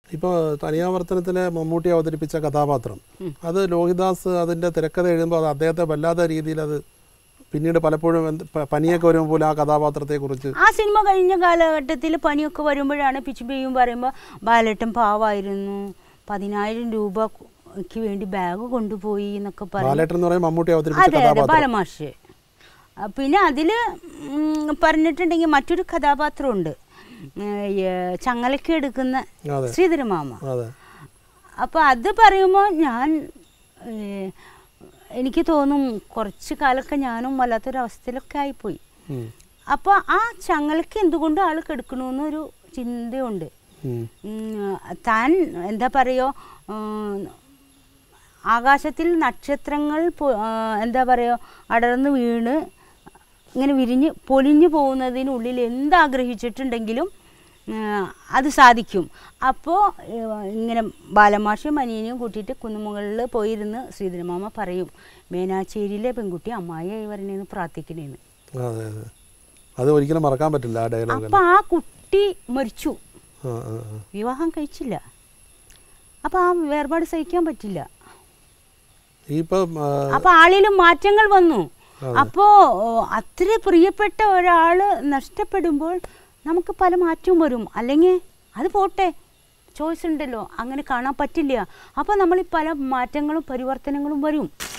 ഇപ്പോൾ തനിയാവർത്തനത്തിലെ മമ്മൂട്ടി അവതരിപ്പിച്ച കഥാപാത്രം അത് ലോഹിദാസ് അതിൻ്റെ തിരക്കഥ എഴുതുമ്പോൾ അത് അദ്ദേഹത്തെ വല്ലാത്ത രീതിയിൽ അത് പിന്നീട് പലപ്പോഴും എന്ത് പ- പനിയൊക്കെ വരുമ്പോൾ പോലും ആ കഥാപാത്രത്തെക്കുറിച്ച് ആ സിനിമ കഴിഞ്ഞ കാലഘട്ടത്തിൽ പനിയൊക്കെ വരുമ്പോഴാണ് പിച്ചുബിയും പറയുമ്പോൾ ബാലേട്ടൻ പാവായിരുന്നു പതിനായിരം രൂപയ്ക്ക് വേണ്ടി ബാഗ് കൊണ്ടുപോയി എന്നൊക്കെ പറയും ബാലേട്ടൻ എന്ന് പറയുമ്പോൾ മമ്മൂട്ടി അവതരിപ്പിച്ച അതെ അതെ കഥാപാത്രം ബാലമാഷ് ആ, പിന്നെ അതിൽ പറഞ്ഞിട്ടുണ്ടെങ്കിൽ മറ്റൊരു കഥാപാത്രമുണ്ട് ഉം, ഈ ചങ്ങലയ്ക്ക് എടുക്കുന്ന അതെ ശ്രീധരമാമ അതെ അപ്പോൾ അത് പറയുമ്പോൾ ഞാൻ ഏഹ്, എനിക്ക് തോന്നും കുറച്ച് കാലമൊക്കെ ഞാനും വല്ലാത്തൊരവസ്ഥയിലൊക്കെ ആയിപ്പോയി ഉം. അപ്പോൾ ആ ചങ്ങലയ്ക്ക് എന്തുകൊണ്ട് ആൾ കെടുക്കണമെന്നൊരു ചിന്തയുണ്ട് ഉം. ഉം, താൻ എന്താ പറയുക ആകാശത്തിൽ നക്ഷത്രങ്ങൾ പൊ- ആ, എന്താ പറയുക അടർന്ന് വീണ് ഇങ്ങനെ വിരിഞ്ഞ് പൊലിഞ്ഞു പോകുന്നതിനുള്ളിൽ എന്താഗ്രഹിച്ചിട്ടുണ്ടെങ്കിലും ആ, അത് സാധിക്കും അപ്പോൾ ഇങ്ങനെ ബാലമാഷയും അനിയനെയും കൂട്ടിയിട്ട് കുന്നുമുകളിൽ പോയിരുന്ന് ശ്രീധരമാമ പറയും മേനാച്ചേരിയിലെ പെൺകുട്ടി അമ്മായിയായി വരണേന്ന് പ്രാർത്ഥിക്കണേന്ന് അതെ അതെ അത് ഒരിക്കലും മറക്കാൻ പറ്റില്ല ആ ഡയലോഗ് അപ്പോൾ ആ കുട്ടി മരിച്ചു ആ ആ ആ. വിവാഹം കഴിച്ചില്ല അപ്പോൾ ആ വേർപാട് സഹിക്കാൻ പറ്റില്ല ഈ ഇപ്പം ആ, അപ്പോൾ ആളിലും മാറ്റങ്ങൾ വന്നു അപ്പോൾ അത്ര പ്രിയപ്പെട്ട ഒരാൾ നഷ്ടപ്പെടുമ്പോൾ നമുക്ക് പല മാറ്റവും വരും അല്ലെങ്കിൽ അത് പോട്ടെ ചോയ്സ് ഉണ്ടല്ലോ അങ്ങനെ കാണാൻ പറ്റില്ല അപ്പോൾ നമ്മൾ പല മാറ്റങ്ങളും പരിവർത്തനങ്ങളും വരും